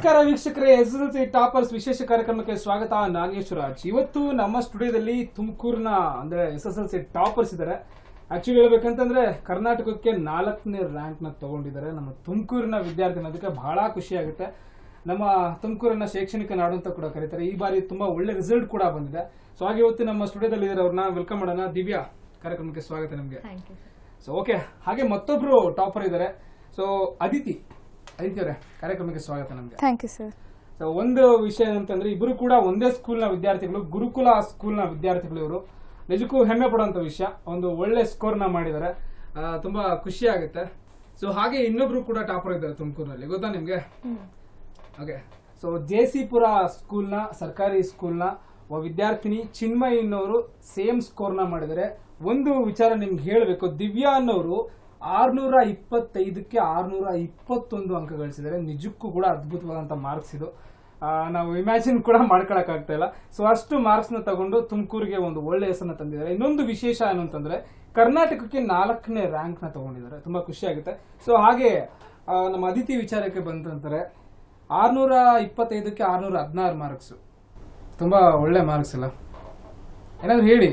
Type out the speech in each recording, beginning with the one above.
ನಮಸ್ಕಾರ ವೀಕ್ಷಕರೇ S L C toppers ವಿಶೇಷ ಕಾರ್ಯಕ್ರಮಕ್ಕೆ ಸ್ವಾಗತ ನಾಗೇಶ್ವರಾಜ್ ಇವತ್ತು ನಮ್ಮ ಸ್ಟುಡಿಯೋದಲ್ಲಿ ತುಮಕೂರಿನ ಅಂದ್ರೆ S S L C toppers ಇದ್ದಾರೆ ಆಕ್ಚುಲಿ ಹೇಳ್ಬೇಕಂತಂದ್ರೆ ಕರ್ನಾಟಕಕ್ಕೆ ನಾಲ್ಕನೇ ರ್ಯಾಂಕ್ ನ ತಗೊಂಡಿದ್ದಾರೆ ನಮ್ಮ ತುಮಕೂರಿನ ವಿದ್ಯಾರ್ಥಿ ಅನ್ನೋದಕ್ಕೆ ಬಹಳ ಖುಷಿ ಆಗುತ್ತೆ ನಮ್ಮ ತುಮಕೂರಿನ ಶೈಕ್ಷಣಿಕ ನಾಡು ಅಂತ ಕೂಡ ಕರೀತಾರೆ ಈ ಬಾರಿ ತುಂಬಾ ಒಳ್ಳೆ ರಿಸಲ್ಟ್ ಕೂಡ ಬಂದಿದೆ ಸೊ ಹಾಗೆ ಇವತ್ತು ನಮ್ಮ ಸ್ಟುಡಿಯೋದಲ್ಲಿ ಇದ್ದಾರೆ ಅವ್ರನ್ನ ವೆಲ್ಕಮ್ ಮಾಡೋಣ ದಿವ್ಯಾ ಕಾರ್ಯಕ್ರಮಕ್ಕೆ ಸ್ವಾಗತ ನಿಮಗೆ ಥ್ಯಾಂಕ್ ಯು ಸೊ ಓಕೆ ಹಾಗೆ ಮತ್ತೊಬ್ರು ಟಾಪರ್ ಇದ್ದಾರೆ ಸೊ ಅದಿತಿ ಅದಿತಿ ಅವರೇ ಕಾರ್ಯಕ್ರಮಕ್ಕೆ ಸ್ವಾಗತ ನಮಗೆ ಥ್ಯಾಂಕ್ ಯು ಸರ್ ಸೊ ಒಂದು ವಿಷಯ ಏನಂತಂದ್ರೆ ಇಬ್ಬರು ಕೂಡ ಒಂದೇ ಸ್ಕೂಲ್ನ ವಿದ್ಯಾರ್ಥಿಗಳು ಗುರುಕುಲ ಸ್ಕೂಲ್ನ ವಿದ್ಯಾರ್ಥಿಗಳು ಇವರು ನಿಜಕ್ಕೂ ಹೆಮ್ಮೆ ಪಡುವಂತ ವಿಷಯ ಒಂದು ಒಳ್ಳೆ ಸ್ಕೋರ್ನ ಮಾಡಿದ್ದಾರೆ ಆ, ತುಂಬಾ ಖುಷಿ ಆಗುತ್ತೆ ಸೊ ಹಾಗೆ ಇನ್ನೊಬ್ರು ಕೂಡ ಟಾಪರ್ ಇದ್ದಾರೆ ತುಮಕೂರಿನಲ್ಲಿ ಗೊತ್ತಾ ನಿಮ್ಗೆ ಓಕೆ ಸೊ ಜೆ ಸಿ ಪುರ ಸ್ಕೂಲ್ನ ಸರ್ಕಾರಿ ಸ್ಕೂಲ್ನ ಒಬ್ಬ ವಿದ್ಯಾರ್ಥಿನಿ ಚಿನ್ಮಯಿ ಅನ್ನೋರು ಸೇಮ್ ಸ್ಕೋರ್ನ ಮಾಡಿದ್ದಾರೆ ಒಂದು ವಿಚಾರ ನಿಮ್ಗೆ ಹೇಳಬೇಕು ದಿವ್ಯಾ ಅನ್ನೋರು ಆರ್ನೂರ ಇಪ್ಪತ್ತೈದಕ್ಕೆ ಆರ್ನೂರ ಇಪ್ಪತ್ತೊಂದು ಅಂಕ ಗಳಿಸಿದ್ದಾರೆ ನಿಜಕ್ಕೂ ಕೂಡ ಅದ್ಭುತವಾದಂಥ ಮಾರ್ಕ್ಸ್ ಇದು ಆ, ನಾವು ಇಮ್ಯಾಜಿನ್ ಕೂಡ ಮಾಡ್ಕೊಳಕ್ ಆಗ್ತಾ ಇಲ್ಲ ಸೊ ಅಷ್ಟು ಮಾರ್ಕ್ಸ್ ನ ತಗೊಂಡು ತುಮಕೂರಿಗೆ ಒಂದು ಒಳ್ಳೆ ಹೆಸರನ್ನ ತಂದಿದ್ದಾರೆ ಇನ್ನೊಂದು ವಿಶೇಷ ಏನು ಅಂತಂದ್ರೆ ಕರ್ನಾಟಕಕ್ಕೆ ನಾಲ್ಕನೇ ರ್ಯಾಂಕ್ ನ ತಗೊಂಡಿದ್ದಾರೆ ತುಂಬಾ ಖುಷಿ ಆಗುತ್ತೆ ಸೊ ಹಾಗೆ ಆ, ನಮ್ಮ ಅದಿತಿ ವಿಚಾರಕ್ಕೆ ಬಂತಂತಾರೆ ಆರ್ನೂರ ಇಪ್ಪತ್ತೈದಕ್ಕೆ ಆರ್ನೂರ ಹದಿನಾರು ಮಾರ್ಕ್ಸ್ ತುಂಬಾ ಒಳ್ಳೆ ಮಾರ್ಕ್ಸ್ ಅಲ್ಲ ಏನಾದ್ರು ಹೇಳಿ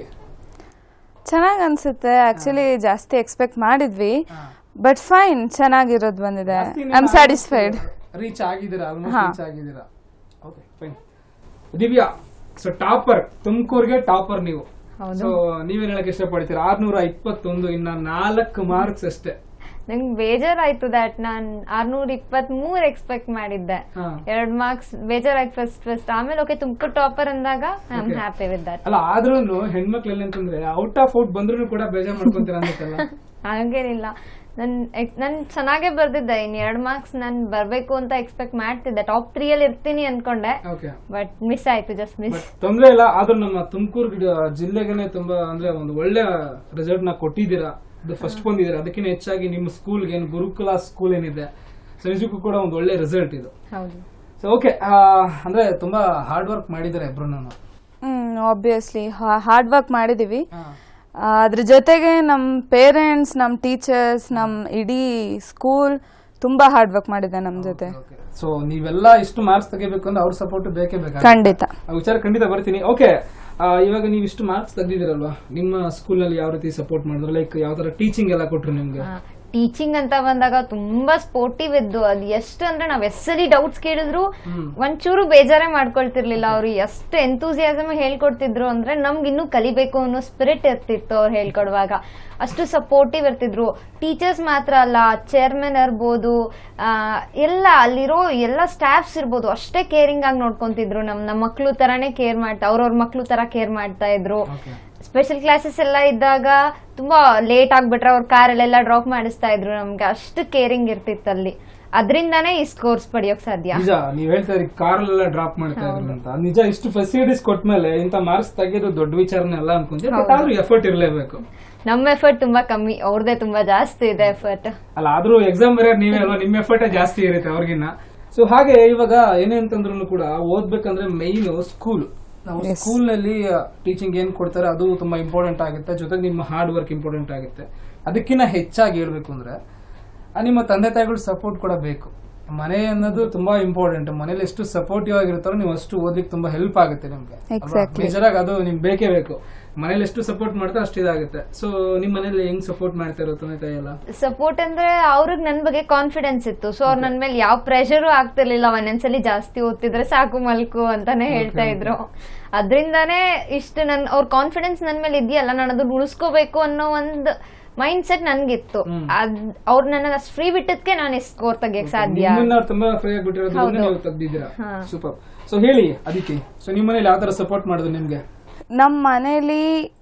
ಚೆನ್ನಾಗಿ ಅನ್ಸುತ್ತೆ ಆಕ್ಚುಲಿ ಜಾಸ್ತಿ ಎಕ್ಸ್ಪೆಕ್ಟ್ ಮಾಡಿದ್ವಿ ಬಟ್ ಫೈನ್ ಚೆನ್ನಾಗಿರೋದು ಬಂದಿದೆ ಐ ಆಮ್ ಸ್ಯಾಟಿಸ್ಫೈಡ್ ರೀಚ್ ಆಗಿದ್ದೀರಾ ಆಲ್ಮೋಸ್ಟ್ ರೀಚ್ ಆಗಿದ್ದೀರಾ okay fine Divya so topper ತುಮಕೂರ್ಗೆ ಟಾಪರ್ ನೀವು ಸೊ ನೀವೇನ್ ಹೇಳಕ್ ಇಷ್ಟಪಡ್ತೀರಾ ಆರ್ನೂರ ಇಪ್ಪತ್ತೊಂದು ಇನ್ನ ನಾಲ್ಕು ಮಾರ್ಕ್ಸ್ ಅಷ್ಟೇ ನಂಗೆ ಬೇಜಾರಾಯ್ತು ದಟ್ ನಾನ್ ಆರ್ನೂರ ಇಪ್ಪತ್ತ್ ಮೂರ್ ಎಕ್ಸ್ಪೆಕ್ಟ್ ಮಾಡಿದ್ದೆ ಹಾ. ಎರಡ್ ಮಾರ್ಕ್ಸ್ ಬೇಜಾರಾಯ್ತು ಫಸ್ಟ್ ಫಸ್ಟ್ ಆಮೇಲೆ ಓಕೆ ತುಮಕೂರು ಟಾಪರ್ ಅಂದಾಗ I am happy with that ಅಲ್ಲ ಆದ್ರೂ ಹೆಣ್ಮಕ್ಳು ಏನಂತಂದ್ರೆ ಔಟ್ ಆಫ್ ಔಟ್ ಬಂದ್ರು ಕೂಡ ಬೇಜಾರ್ ಮಾಡ್ಕೊಂತೀರ ಅನ್ನತ್ತಲ್ಲ ಹಂಗೇನಿಲ್ಲ ನನ್ ಎಕ್- ನನ್ ಚೆನ್ನಾಗೇ ಬರ್ದಿದ್ದೆ ಇನ್ ಎರಡ್ ಮಾರ್ಕ್ಸ್ ನಾನ್ ಬರ್ಬೇಕು ಅಂತ ಎಕ್ಸ್ಪೆಕ್ಟ್ ಮಾಡ್ತಿದ್ದೆ ಟಾಪ್ ತ್ರೀ ಅಲ್ಲಿ ಇರ್ತೀನಿ ಅನ್ಕೊಂಡೆ ಓಕೆ ಬಟ್ ಮಿಸ್ ಆಯ್ತು ಜಸ್ಟ್ ಮಿಸ್ ಬಟ್ ತೊಂದ್ರೆ ಇಲ್ಲ ಆದ್ರೂ ನಮ್ಮ ತುಮಕೂರು ಜಿಲ್ಲೆಗೆನೆ ತುಂಬಾ ಅಂದ್ರೆ ಒಂದು ಒಳ್ಳೆ ರಿಸಲ್ಟ್ ನ ಕೊಟ್ಟಿದ್ದೀರಾ ಇದು ಫಸ್ಟ್ ಬಂದಿದ್ದೀರಾ ಅದಕ್ಕಿಂತ ಹೆಚ್ಚಾಗಿ ನಿಮ್ಮ ಸ್ಕೂಲ್ಗೆ ಏನು ಗುರುಕುಲ ಸ್ಕೂಲ್ ಏನಿದೆ ಸೊ ನಿಜಕ್ಕೂ ಕೂಡ ಒಂದು ಒಳ್ಳೆ ರಿಸಲ್ಟ್ ಇದು ಹೌದು ಸೊ ಓಕೆ ಅಂದ್ರೆ ತುಂಬಾ ಹಾರ್ಡ್ ವರ್ಕ್ ಮಾಡಿದ್ದಾರೆ ಇಬ್ರು ಹ್ಮ್ ಆಬ್ವಿಯಸ್ಲಿ ಹಾರ್ಡ್ ವರ್ಕ್ ಮಾಡಿದೀವಿ ಆ, ಅದ್ರ ಜೊತೆಗೆ ನಮ್ಮ ಪೇರೆಂಟ್ಸ್ ನಮ್ಮ ಟೀಚರ್ಸ್ ನಮ್ಮ ಇಡೀ ಸ್ಕೂಲ್ ತುಂಬಾ ಹಾರ್ಡ್ ವರ್ಕ್ ಮಾಡಿದೆ ನಮ್ಮ ಜೊತೆ ಸೊ ನೀವೆಲ್ಲ ಇಷ್ಟು ಮಾರ್ಕ್ಸ್ ತೆಗಿಬೇಕು ಅಂದ್ರೆ ಅವ್ರ ಸಪೋರ್ಟ್ ಬೇಕೇ ಬೇಕಾ ಖಂಡಿತ ಆ ವಿಚಾರ ಖಂಡಿತ ಬರ್ತೀನಿ ಓಕೆ ಇವಾಗ ನೀವು ಇಷ್ಟು ಮಾರ್ಕ್ಸ್ ತೆಗ್ದಿದ್ದೀರಲ್ವಾ ನಿಮ್ಮ ಸ್ಕೂಲ್ ನಲ್ಲಿ ಯಾವ ರೀತಿ ಸಪೋರ್ಟ್ ಮಾಡಿದ್ರು ಲೈಕ್ ಯಾವ ತರ ಟೀಚಿಂಗ್ ಎಲ್ಲ ಕೊಟ್ರು ನಿಮ್ಗೆ ಟೀಚಿಂಗ್ ಅಂತ ಬಂದಾಗ ತುಂಬಾ ಸ್ಪೋರ್ಟಿವ್ ಇದ್ದು ಅದ್ ಎಷ್ಟು ಅಂದ್ರೆ ನಾವ್ ಎಷ್ಟರಿ ಡೌಟ್ಸ್ ಕೇಳಿದ್ರು ಒಂಚೂರು ಬೇಜಾರೇ ಮಾಡ್ಕೊಳ್ತಿರ್ಲಿಲ್ಲ ಅವ್ರು ಎಷ್ಟು ಎಂತೂಸಿಯಾಸಮ್ ಹೇಳ್ಕೊಡ್ತಿದ್ರು ಅಂದ್ರೆ ನಮ್ಗೆ ಇನ್ನೂ ಕಲಿಬೇಕು ಅನ್ನೋ ಸ್ಪಿರಿಟ್ ಇರ್ತಿತ್ತು ಅವ್ರು ಹೇಳ್ಕೊಡುವಾಗ ಅಷ್ಟು ಸಪೋರ್ಟಿವ್ ಇರ್ತಿದ್ರು ಟೀಚರ್ಸ್ ಮಾತ್ರ ಅಲ್ಲ ಚೇರ್ಮನ್ ಇರ್ಬೋದು ಆ, ಎಲ್ಲ ಅಲ್ಲಿರೋ ಎಲ್ಲ ಸ್ಟಾಫ್ಸ್ ಇರ್ಬೋದು ಅಷ್ಟೇ ಕೇರಿಂಗ್ ಆಗಿ ನೋಡ್ಕೊಂತಿದ್ರು ನಮ್ ನಮ್ಮ ಮಕ್ಳು ತರಾನೇ ಕೇರ್ ಮಾಡ್ತಾ ಅವ್ರವ್ರ ಮಕ್ಳು ತರ ಕೇರ್ ಮಾಡ್ತಾ ಇದ್ರು ಓಕೆ ಸ್ಪೆಷಲ್ ಕ್ಲಾಸಸ್ ಎಲ್ಲ ಇದ್ದಾಗ ತುಂಬಾ ಲೇಟ್ ಆಗ್ಬಿಟ್ರೆ ಅವ್ರ ಕಾರಲ್ಲೆಲ್ಲ ಡ್ರಾಪ್ ಮಾಡಿಸ್ತಾ ಇದ್ರು ನಮ್ಗೆ ಅಷ್ಟು ಕೇರಿಂಗ್ ಇರ್ತಿತ್ತು ಅಲ್ಲಿ ಅದರಿಂದಾನೇ ಈ ಸ್ಕೋರ್ಸ್ ಪಡೆಯೋಕ್ ಸಾಧ್ಯ ನಿಜ ನೀವ್ ಹೇಳ್ತಾ ಇದ್ರಿ ಕಾರಲ್ಲೆಲ್ಲ ಡ್ರಾಪ್ ಮಾಡ್ತಾ ಇದ್ರು ಅಂತ ಅದ್ ನಿಜ ಇಷ್ಟು ಫೆಸಿಲಿಟೀಸ್ ಕೊಟ್ಮೇಲೆ ಇಂತ ಮಾರ್ಕ್ಸ್ ತೆಗೆದು ದೊಡ್ಡ ವಿಚಾರನೆ ಅಲ್ಲ ಅನ್ಕೊಂತೀವಿ ಬಟ್ ಆದ್ರೂ ಎಫರ್ಟ್ ಇರ್ಲೇಬೇಕು ನಮ್ಮ ಎಫರ್ಟ್ ತುಂಬಾ ಕಮ್ಮಿ ಅವ್ರದೇ ತುಂಬಾ ಜಾಸ್ತಿ ಇದೆ ಎಫರ್ಟ್ ಅಲ್ಲ ಆದ್ರೂ ಎಕ್ಸಾಮ್ ಬರೆಯ ನೀವೇ ಅಲ್ವಾ ನಿಮ್ ಎಫರ್ಟ್ ಜಾಸ್ತಿ ಇರುತ್ತೆ ಅವ್ರಿಗಿನ್ನ ಸೊ ಹಾಗೆ ಇವಾಗ ಏನೇ ಅಂತಂದ್ರು ಕೂಡ ಓದ್ಬೇಕಂದ್ರೆ ಮೈನ್ ಸ್ಕೂಲ್ ನಾವು ಸ್ಕೂಲ್ ನಲ್ಲಿ ಟೀಚಿಂಗ್ ಏನ್ ಕೊಡ್ತಾರೆ ಅದು ತುಂಬಾ ಇಂಪಾರ್ಟೆಂಟ್ ಆಗುತ್ತೆ ಜೊತೆಗೆ ನಿಮ್ಮ ಹಾರ್ಡ್ ವರ್ಕ್ ಇಂಪಾರ್ಟೆಂಟ್ ಆಗುತ್ತೆ ಅದಕ್ಕಿಂತ ಹೆಚ್ಚಾಗಿ ಹೇಳ್ಬೇಕು ಅಂದ್ರೆ ಆ, ನಿಮ್ಮ ತಂದೆ ತಾಯಿಗಳು ಸಪೋರ್ಟ್ ಕೂಡ ಬೇಕು ಮನೆ ಅನ್ನೋದು ತುಂಬಾ ಇಂಪಾರ್ಟೆಂಟ್ ಮನೇಲಿ ಎಷ್ಟು ಸಪೋರ್ಟಿವ್ ಆಗಿರ್ತಾರೋ ನೀವು ಅಷ್ಟು ಓದ್ಲಿಕ್ಕೆ ತುಂಬಾ ಹೆಲ್ಪ್ ಆಗುತ್ತೆ ನಿಮ್ಗೆ Exactly. ಮೇಜರಾಗಿ ಅದು ನಿಮ್ಗೆ ಬೇಕೇ ಬೇಕು ಮನೇಲಿ ಎಷ್ಟು ಸಪೋರ್ಟ್ ಮಾಡ್ತಾರೆ ಅಷ್ಟು ಇದಾಗುತ್ತೆ ಸೊ ನಿಮ್ ಮನೇಲಿ ಹೆಂಗ್ ಸಪೋರ್ಟ್ ಮಾಡ್ತಾ ತಂದೆ ತಾಯಿ ಎಲ್ಲ ಸಪೋರ್ಟ್ ಅಂದ್ರೆ ಅವ್ರಿಗೆ ನನ್ ಬಗ್ಗೆ ಕಾನ್ಫಿಡೆನ್ಸ್ ಇತ್ತು ಸೊ ಅವ್ರು ನನ್ ಮೇಲೆ ಯಾವ ಪ್ರೆಷರು ಆಗ್ತಿರ್ಲಿಲ್ಲ ಒಂದೊಂದ್ಸಲಿ ಜಾಸ್ತಿ ಓದ್ತಿದ್ರೆ ಸಾಕು ಮಲ್ಕು ಅಂತಾನೆ ಹೇಳ್ತಾ ಇದ್ರು ಅದ್ರಿಂದಾನೇ ಇಷ್ಟು ನನ್ ಅವ್ರ ಕಾನ್ಫಿಡೆನ್ಸ್ ನನ್ ಮೇಲೆ ಇದೆಯಲ್ಲ ನಾನು ಅದನ್ನ ಉಳಿಸ್ಕೋಬೇಕು ಅನ್ನೋ ಒಂದು ಮೈಂಡ್ ಸೆಟ್ ನನ್ಗಿತ್ತು ಅದ್ ಅವ್ರು ನನ್ನ ಅಷ್ಟು ಫ್ರೀ ಬಿಟ್ಟದ್ಕೆ ನಾನು ಇಷ್ಟು ಸ್ಕೋರ್ ತೆಗಿಯಕ್ ಸಾಧ್ಯ ನಿಮ್ಮನ್ನ ಅವ್ರು ತುಂಬಾ ಫ್ರೀ ಆಗಿಬಿಟ್ಟಿರೋದ್ರಿಂದ ನೀವು ತೆಗ್ದಿದ್ದೀರಾ ಸೂಪರ್ ಸೊ ಹೇಳಿ ಅದಕ್ಕೆ ಸೊ ನಿಮ್ಮ ಮನೇಲಿ ಯಾವ ತರ ಸಪೋರ್ಟ್ ಮಾಡಿದ್ರು ನಿಮ್ಗೆ ನಮ್ಮ ಮನೇಲಿ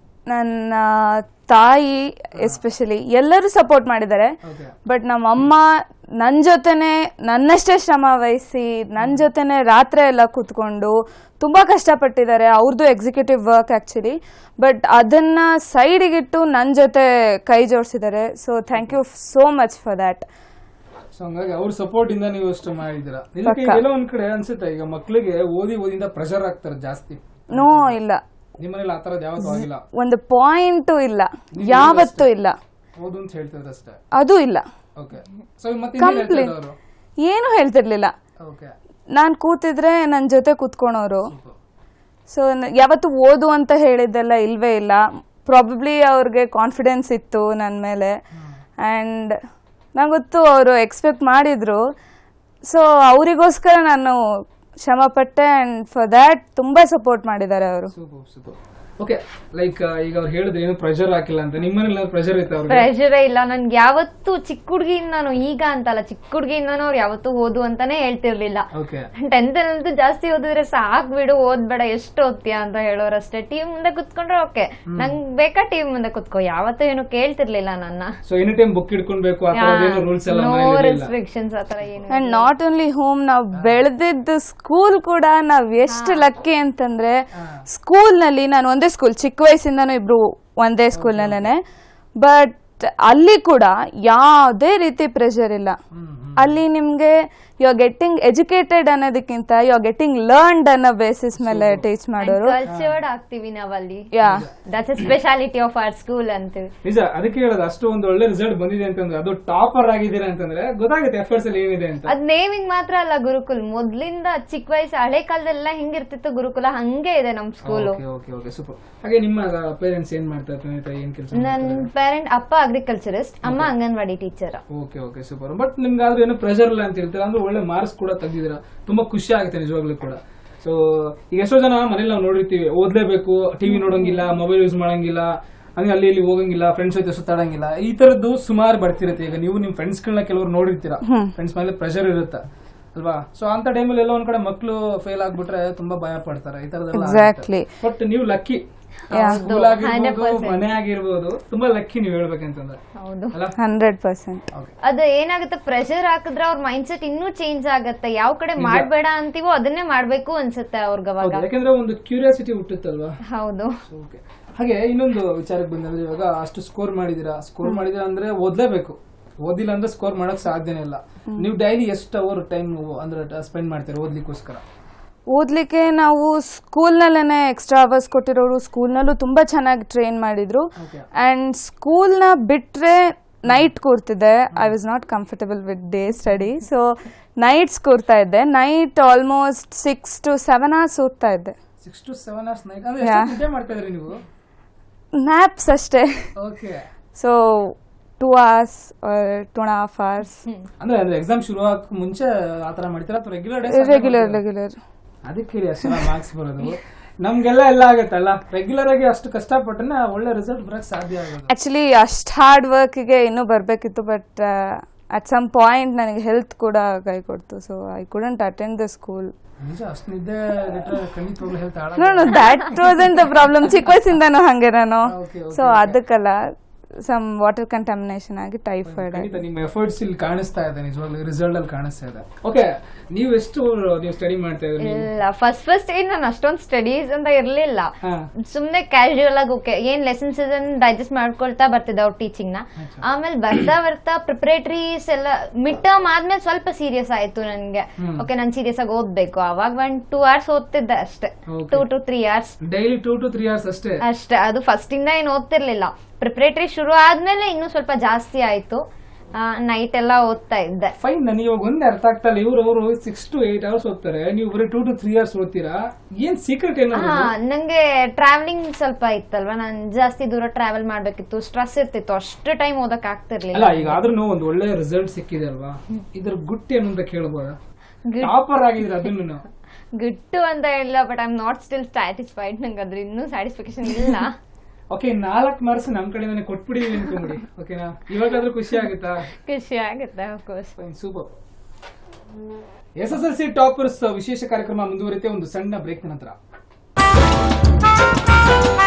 ನನ್ನ ತಾಯಿ ಎಸ್ಪೆಷಲಿ ಎಲ್ಲರೂ ಸಪೋರ್ಟ್ ಮಾಡಿದ್ದಾರೆ ಓಕೆ ಬಟ್ ನಮ್ಮ ಅಮ್ಮ ನನ್ನ ಜೊತೆನೆ ನನ್ನಷ್ಟೇ ಶ್ರಮ ವಹಿಸಿ ನನ್ನ ಜೊತೆನೆ ರಾತ್ರಿ ಎಲ್ಲ ಕೂತ್ಕೊಂಡು ತುಂಬ ಕಷ್ಟಪಟ್ಟಿದ್ದಾರೆ ಅವ್ರದ್ದು ಎಕ್ಸಿಕ್ಯೂಟಿವ್ ವರ್ಕ್ ಆ್ಯಕ್ಚುಲಿ ಬಟ್ ಅದನ್ನ ಸೈಡಿಗಿಟ್ಟು ನನ್ನ ಜೊತೆ ಕೈ ಜೋಡಿಸಿದ್ದಾರೆ so thank you so much for that so ಹಂಗಾಗಿ ಅವ್ರ ಸಪೋರ್ಟ್ ಇಂದ ನೀವು ಅಷ್ಟು ಮಾಡಿದ್ದೀರಾ ನಿಮಗೆ ಎಲ್ಲೋ ಒಂದ್ ಕಡೆ ಅನ್ಸುತ್ತೆ ಈಗ ಮಕ್ಳಿಗೆ ಓದಿ ಓದಿಂದ ಪ್ರೆಷರ್ ಆಗ್ತಾರೆ ಜಾಸ್ತಿ ನೋ ಇಲ್ಲ ನಿಮ್ಮ ಮನೇಲಿ ಆ ತರದ್ ಯಾವತ್ತೂ ಆಗಿಲ್ಲ ಒಂದು ಪಾಯಿಂಟು ಇಲ್ಲ ಯಾವತ್ತೂ ಇಲ್ಲ ಓದು ಅಂತ ಹೇಳ್ತಿದ್ರು ಅಷ್ಟೇ ಅದು ಇಲ್ಲ ಓಕೆ ಸೊ ಮತ್ತೆ ಇನ್ನೇನ್ ಹೇಳ್ತಾ ಕಂಪ್ಲೀಟ್ ಇದ್ರು ಅವರು ಏನು ಹೇಳ್ತಿರ್ಲಿಲ್ಲ ಓಕೆ ನಾನು ಕೂತಿದ್ರೆ ನನ್ನ ಜೊತೆ ಕೂತ್ಕೊಳೋರು ಸೊ ಯಾವತ್ತು ಓದು ಅಂತ ಹೇಳಿದ್ದೆಲ್ಲ ಇಲ್ವೇ ಇಲ್ಲ ಪ್ರಾಬಬ್ಲಿ ಅವ್ರಿಗೆ ಕಾನ್ಫಿಡೆನ್ಸ್ ಇತ್ತು ನನ್ನ ಮೇಲೆ ಆ್ಯಂಡ್ ನಂಗೆ ಗೊತ್ತು ಅವರು ಎಕ್ಸ್ಪೆಕ್ಟ್ ಮಾಡಿದ್ರು ಸೊ ಅವರಿಗೋಸ್ಕರ ನಾನು ಶ್ರಮ ಪಟ್ಟೆ ಆ್ಯಂಡ್ ಫಾರ್ ದ್ಯಾಟ್ ತುಂಬ ಸಪೋರ್ಟ್ ಮಾಡಿದ್ದಾರೆ ಅವರು ಸೂಪರ್ ಸೂಪರ್ ಓಕೆ ಲೈಕ್ ಈಗ ಅವ್ರು ಹೇಳಿದ್ರೆ ಏನು ಪ್ರೆಷರ್ ಹಾಕಿಲ್ಲ ಅಂತ ನಿಮ್ಮನೇಲಿ ಪ್ರೆಷರ್ ಇತ್ತು ಅವ್ರಿಗೆ ಪ್ರೆಷರೇ ಇಲ್ಲ ನನ್ಗೆ ಯಾವತ್ತು ಚಿಕ್ಕ ಹುಡ್ಗಿಯಿಂದಾನು ಈಗ ಅಂತಲ್ಲ ಚಿಕ್ಕ ಹುಡ್ಗಿಯಿಂದಾನು ಅವ್ರು ಯಾವತ್ತೂ ಓದು ಅಂತಾನೆ ಹೇಳ್ತಿರ್ಲಿಲ್ಲ ಓಕೆ ಟೆಂತ್ ಅಂತೂ ಜಾಸ್ತಿ ಓದಿದ್ರೆ ಸಾಕ್ ಬಿಡು ಓದ್ಬೇಡ ಎಷ್ಟು ಓದ್ತೀಯ ಅಂತ ಹೇಳೋರಷ್ಟೇ ಟಿವಿ ಮುಂದೆ ಕುತ್ಕೊಂಡ್ರೆ ಓಕೆ ನಂಗ್ ಬೇಕಾ ಟಿವಿ ಮುಂದೆ ಕುತ್ಕೋ ಯಾವತ್ತೂ ಏನು ಕೇಳ್ತಿರ್ಲಿಲ್ಲ ನನ್ನ ಸೊ ಎನಿ ಟೈಮ್ ಬುಕ್ ಇಟ್ಕೊಳ್ಬೇಕು ಆ ಥರದ್ದೇನು ರೂಲ್ಸ್ ಎಲ್ಲ ನೋ ಮನೇಲಿ ಇರ್ಲಿಲ್ಲ. ರೆಸ್ಟ್ರಿಕ್ಷನ್ಸ್ ಆತರ ಏನು ಅಂಡ್ ನಾಟ್ ಓನ್ಲಿ ಹೋಮ್ ನಾವು ಬೆಳೆದಿದ್ದು ಸ್ಕೂಲ್ ಕೂಡ ನಾವ್ ಎಷ್ಟು ಲಕ್ಕಿ ಅಂತಂದ್ರೆ ಸ್ಕೂಲ್ ನಲ್ಲಿ ನಾನು ಒಂದೇ ಸ್ಕೂಲ್ ಚಿಕ್ಕ ವಯಸ್ಸಿಂದನೂ ಇಬ್ರು ಒಂದೇ ಸ್ಕೂಲ್ ನಲ್ಲೇನೆ ಬಟ್ ಅಲ್ಲಿ ಕೂಡ ಯಾವುದೇ ರೀತಿ ಪ್ರೆಷರ್ ಇಲ್ಲ ಅಲ್ಲಿ ನಿಮ್ಗೆ ಯು ಆರ್ ಗೆಟ್ಟಿಂಗ್ ಎಜುಕೇಟೆಡ್ ಅನ್ನೋದಕ್ಕಿಂತ ಯು ಆರ್ ಗೆಟ್ಟಿಂಗ್ ಲರ್ನ್ಡ್ ಅನ್ನೋ ಬೇಸಿಸ್ ಮೇಲೆ ಟೀಚ್ ಮಾಡೋರು ಕಲ್ಚರ್ಡ್ ಆಗ್ತೀವಿ ನಾವಲ್ಲಿ yeah that's a speciality of our school ಅಂತೀವಿ ನಿಜ ಅದಕ್ಕೆ ಹೇಳೋದು ಅಷ್ಟು ಒಂದು ಒಳ್ಳೆ ರಿಸಲ್ಟ್ ಬಂದಿದೆ ಅಂತಂದ್ರೆ ಅದು ಟಾಪರ್ ಆಗಿದ್ದೀರಾ ಅಂತಂದ್ರೆ ಗೊತ್ತಾಗುತ್ತೆ ಎಫರ್ಟ್ಸ್ ಅಲ್ಲಿ ಏನಿದೆ ಅಂತ ಅದ್ ನೇಮಿಂಗ್ ಮಾತ್ರ ಅಲ್ಲ ಗುರುಕುಲ್ ಮೊದ್ಲಿಂದ ಚಿಕ್ಕ ವಯಸ್ಸು ಹಳೆ ಕಾಲದೆಲ್ಲ ಹೆಂಗಿರ್ತಿತ್ತು ಗುರುಕುಲ ಹಂಗೆ ಇದೆ ನಮ್ school okay okay okay super ಹಾಗೆ ನಿಮ್ಮ ಪೇರೆಂಟ್ಸ್ ಏನ್ ಮಾಡ್ತಾರೆ ತಂದೆ ತಾಯಿ ಏನ್ ಕೆಲಸ ನನ್ ಪೇರೆಂಟ್ ಅಪ್ಪ ಅಗ್ರಿಕಲ್ಚರಿಸ್ಟ್ ಅಮ್ಮ anganwadi teacher okay okay super but ನಿಮ್ಗೆ ಆದ್ರೂ ಏನು ಪ್ರೆಷರ್ ಇಲ್ಲ ಅಂತ ಹೇಳ್ತೀರಾ ಅಂದ್ರೆ ಒಳ್ಳೆ ಮಾರ್ಕ್ಸ್ ಕೂಡ ತೆಗ್ದಿದ್ದೀರಾ ತುಂಬಾ ಖುಷಿ ಆಗುತ್ತೆ ನಿಜವಾಗ್ಲೂ ಕೂಡ ಸೊ ಈಗ ಎಷ್ಟೋ ಜನ ಮನೇಲಿ ನಾವು ನೋಡಿರ್ತೀವಿ ಓದ್ಲೇಬೇಕು ಟಿವಿ ನೋಡಂಗಿಲ್ಲ ಮೊಬೈಲ್ ಯೂಸ್ ಮಾಡಂಗಿಲ್ಲ ಹಂಗೆ ಅಲ್ಲಿ ಇಲ್ಲಿ ಹೋಗಂಗಿಲ್ಲ ಫ್ರೆಂಡ್ಸ್ ಜೊತೆ ಸುತ್ತಾಡಂಗಿಲ್ಲ ಈ ತರದ್ದು ಸುಮಾರು ಬರ್ತಿರುತ್ತೆ ಈಗ ನೀವು ನಿಮ್ ಫ್ರೆಂಡ್ಸ್ಗಳನ್ನ ಕೆಲವರು ನೋಡಿರ್ತೀರಾ ಫ್ರೆಂಡ್ಸ್ ಮೇಲೆ ಪ್ರೆಷರ್ ಇರುತ್ತೆ ಅಲ್ವಾ ಸೊ ಅಂತ ಟೈಮಲ್ಲಿ ಎಲ್ಲ ಒಂದ್ ಕಡೆ ಮಕ್ಕಳು ಫೇಲ್ ಆಗ್ಬಿಟ್ರೆ ತುಂಬಾ ಭಯ ಪಡ್ತಾರೆ ಈ ತರದೆಲ್ಲ Exactly. ಬಟ್ ನೀವು ಲಕ್ಕಿ ಸ್ಕೂಲ್ ಆಗಿರ್ಬೋದು ಮನೆ ಆಗಿರ್ಬೋದು ತುಂಬಾ ಲಕ್ಕಿ ನೀವು ಹೇಳ್ಬೇಕಂತಂದ್ರೆ ಹೌದು ಅಲ್ಲ ಹಂಡ್ರೆಡ್ ಪರ್ಸೆಂಟ್ ಅದು ಏನಾಗುತ್ತೆ ಪ್ರೆಷರ್ ಹಾಕಿದ್ರೆ ಅವ್ರ ಮೈಂಡ್ ಸೆಟ್ ಇನ್ನೂ ಚೇಂಜ್ ಆಗತ್ತೆ ಯಾವ ಕಡೆ ಮಾಡ್ಬೇಡ ಅಂತೀವೋ ಅದನ್ನೇ ಮಾಡ್ಬೇಕು ಅನ್ಸುತ್ತೆ ಅವ್ರಿಗೆ ಅವಾಗ ಹೌದು, ಯಾಕಂದ್ರೆ ಒಂದು ಕ್ಯೂರಿಯಾಸಿಟಿ ಹುಟ್ಟುತ್ತಲ್ವಾ ಹೌದು ಓಕೆ ಹಾಗೆ ಇನ್ನೊಂದು ವಿಚಾರಕ್ಕೆ ಬಂದಂದ್ರೆ ಇವಾಗ ಅಷ್ಟು ಸ್ಕೋರ್ ಮಾಡಿದೀರಾ ಸ್ಕೋರ್ ಮಾಡಿದೀರಾ ಅಂದ್ರೆ ಓದ್ಲೇಬೇಕು ಓದಿಲ್ಲ ಅಂದ್ರೆ ಸ್ಕೋರ್ ಮಾಡಕ್ ಸಾಧ್ಯನೇ ಇಲ್ಲ ನೀವು ಡೈಲಿ ಎಷ್ಟು ಅವರ್ ಟೈಮ್ ಅಂದ್ರೆ ಸ್ಪೆಂಡ್ ಮಾಡ್ತೀರಾ ಓದ್ಲಿಕ್ಕೋಸ್ಕರ ಓದ್ಲಿಕ್ಕೆ ನಾವು ಸ್ಕೂಲ್ನಲ್ಲೇ ಎಕ್ಸ್ಟ್ರಾ ಅವರ್ಸ್ ಕೊಟ್ಟಿರೋರು ಸ್ಕೂಲ್ನಲ್ಲೂ ತುಂಬ ಚೆನ್ನಾಗಿ ಟ್ರೈನ್ ಮಾಡಿದ್ರು ಓಕೆ ಆ್ಯಂಡ್ ಸ್ಕೂಲ್ನ ಬಿಟ್ಟರೆ ನೈಟ್ ಕೂರ್ತಿದ್ದೆ I was not comfortable with day study so nights ಕೂರ್ತಾ ಇದ್ದೆ night almost six to seven hours ಓದ್ತಾ ಇದ್ದೆ six to seven hours night ಅಂದ್ರೆ ಎಷ್ಟು ನಿದ್ದೆ ಮಾಡ್ತಾ ಇದ್ರಿ ನೀವು ನ್ಯಾಪ್ಸ್ ಅಷ್ಟೇ okay so two hours two and half hours ಅಂದ್ರೆ ಅಂದ್ರೆ ಎಕ್ಸಾಮ್ ಶುರು ಆಗಕ್ ಮುಂಚೆ ಆತರ ಮಾಡ್ತೀರಾ ಅಥವಾ ರೆಗ್ಯುಲರ್ ರೆಗ್ಯುಲರ್ ರೆಗ್ಯುಲರ್ ಅದಕ್ಕೆ ರೀ ಅಷ್ಟು ಮಾರ್ಕ್ಸ್ ಬರೋದು ನಮ್ಗೆಲ್ಲ ಎಲ್ಲ ಆಗತ್ತಲ್ಲ ರೆಗ್ಯುಲರ್ ಆಗಿ ಅಷ್ಟು ಕಷ್ಟಪಟ್ಟನೆ ಒಳ್ಳೆ ರಿಸಲ್ಟ್ ಬರಕ್ ಸಾಧ್ಯ ಆಗೋದು ಆ್ಯಕ್ಚುಲಿ ಅಷ್ಟು ಹಾರ್ಡ್ ವರ್ಕಿಗೆ ಇನ್ನೂ ಬರಬೇಕಿತ್ತು ಬಟ್ ಅಟ್ ಸಮ್ ಪಾಯಿಂಟ್ ನನಗೆ ಹೆಲ್ತ್ ಕೂಡ ಕೈ ಕೊಡ್ತು so I couldn't attend the school ನಿಜ ಅಷ್ಟು ನಿದ್ದೆ ಬಿಟ್ರೆ ಖಂಡಿತವಾಗ್ಲೂ ಹೆಲ್ತ್ ಹಾಳಾಗ no no that wasn't the problem ಚಿಕ್ಕ ವಯಸ್ಸಿಂದನೂ ಹಂಗೆ ನಾನು Okay, okay, ಸೊ ಅದಕ್ಕಲ್ಲ ಸಮ್ ವಾಟರ್ ಕಂಟಾಮಿನೇಷನ್ ಆಗಿ ಟೈಫಾಯ್ಡ್ ಖಂಡಿತ ನಿಮ್ಮ ಎಫರ್ಟ್ಸ್ ಇಲ್ಲಿ ಕಾಣಿಸ್ತಾ ಇದೆ ನಿಜವಾಗ್ಲೂ ರಿಸಲ್ಟ್ ಅಲ್ಲಿ ಕಾಣಿಸ್ತಾ ಇದೆ ಓಕೆ ನೀವು ಎಷ್ಟು ನೀವು ಸ್ಟಡಿ ಮಾಡ್ತಾ ಇದ್ರಿ ನೀವು ಇಲ್ಲ ಫಸ್ಟ್ ಫಸ್ಟ್ ಏನ್ ನಾನು ಅಷ್ಟೊಂದ್ ಸ್ಟಡೀಸ್ ಅಂತ ಇರ್ಲಿಲ್ಲ ಹಾ ಸುಮ್ನೆ ಕ್ಯಾಶುಯಲ್ ಆಗಿ ಓಕೆ ಏನ್ ಲೆಸನ್ಸ್ ಡೈಜೆಸ್ಟ್ ಮಾಡ್ಕೊಳ್ತಾ ಬರ್ತಿದ್ದೆ ಅವ್ರ ಟೀಚಿಂಗ್ ನ ಆಮೇಲೆ ಬರ್ತಾ ಬರ್ತಾ ಪ್ರಿಪರೇಟರೀಸ್ ಎಲ್ಲ ಮಿಡ್ ಟರ್ಮ್ ಆದ್ಮೇಲೆ ಸ್ವಲ್ಪ ಸೀರಿಯಸ್ ಆಯ್ತು ನನ್ಗೆ ಓಕೆ ನಾನು ಸೀರಿಯಸ್ ಆಗಿ ಓದ್ಬೇಕು ಅವಾಗ ಒಂದ್ ಟೂ ಅವರ್ಸ್ ಓದ್ತಿದ್ದೆ ಅಷ್ಟೇ Okay. Two to three hours daily two to three hours ಅಷ್ಟೇ ಅಷ್ಟೇ ಅದು ಫಸ್ಟ್ ಇಂದ ಏನು ಓದ್ತಿರ್ಲಿಲ್ಲ ಪ್ರಿಪರೇಟರಿ ಶುರು ಆದ್ಮೇಲೆ ಇನ್ನೂ ಸ್ವಲ್ಪ ಜಾಸ್ತಿ ಆಯ್ತು ನೈಟ್ ಎಲ್ಲ ಓದ್ತಾ ಇದ್ದೆ ಫೈನ್ ನನಗೆ ಇವಾಗ ಒಂದೇ ಅರ್ಥ ಆಗ್ತಾ ಇಲ್ಲ ಇವ್ರು ಅವರು ಸಿಕ್ಸ್ ಟು ಏಟ್ ಅವರ್ಸ್ ಓದ್ತಾರೆ ನೀವು ಬರೀ ಟೂ ಟು ತ್ರೀ ಅವರ್ಸ್ ಓದ್ತೀರಾ ಏನ್ ಸೀಕ್ರೆಟ್ ಏನು ಹಾ ನಂಗೆ ಟ್ರಾವೆಲಿಂಗ್ ಸ್ವಲ್ಪ ಇತ್ತಲ್ವಾ ನಾನು ಜಾಸ್ತಿ ದೂರ ಟ್ರಾವೆಲ್ ಮಾಡ್ಬೇಕಿತ್ತು ಸ್ಟ್ರೆಸ್ ಇರ್ತಿತ್ತು ಅಷ್ಟು ಟೈಮ್ ಓದಕ್ ಆಗ್ತಿರ್ಲಿಲ್ಲ ಅಲ್ಲ ಈಗ ಆದ್ರೂ ಒಂದು ಒಳ್ಳೆ ರಿಸಲ್ಟ್ ಸಿಕ್ಕಿದೆ ಅಲ್ವಾ ಇದ್ರ ಗುಟ್ಟು ಏನು ಅಂತ ಕೇಳ್ಬೋದಾ ಟಾಪರ್ ಆಗಿದ್ರೆ ಅದನ್ನು ಗುಟ್ಟು ಅಂತ ಹೇಳಿಲ್ಲ but I am not still satisfied ನಂಗೆ ಅದ್ರ ಇನ್ನೂ ಸ್ಯಾಟಿಸ್ಫಿಕೇಶನ್ ಇಲ್ಲ ಓಕೆ ನಾಲ್ಕು ಮಾರ್ಕ್ಸ್ ನಮ್ ಕಡೆ ನನಗೆ ಕೊಟ್ಬಿಡಿದೀವಿ ಅನ್ಕೊಂಬಿಡಿ ಓಕೆನಾ ಇವಾಗಾದ್ರೂ ಖುಷಿ ಆಗುತ್ತಾ ಖುಷಿ ಆಗುತ್ತೆ of course fine super S S L C toppers ವಿಶೇಷ ಕಾರ್ಯಕ್ರಮ ಮುಂದುವರಿತೆ ಒಂದು ಸಣ್ಣ ಬ್ರೇಕ್ ನಂತರ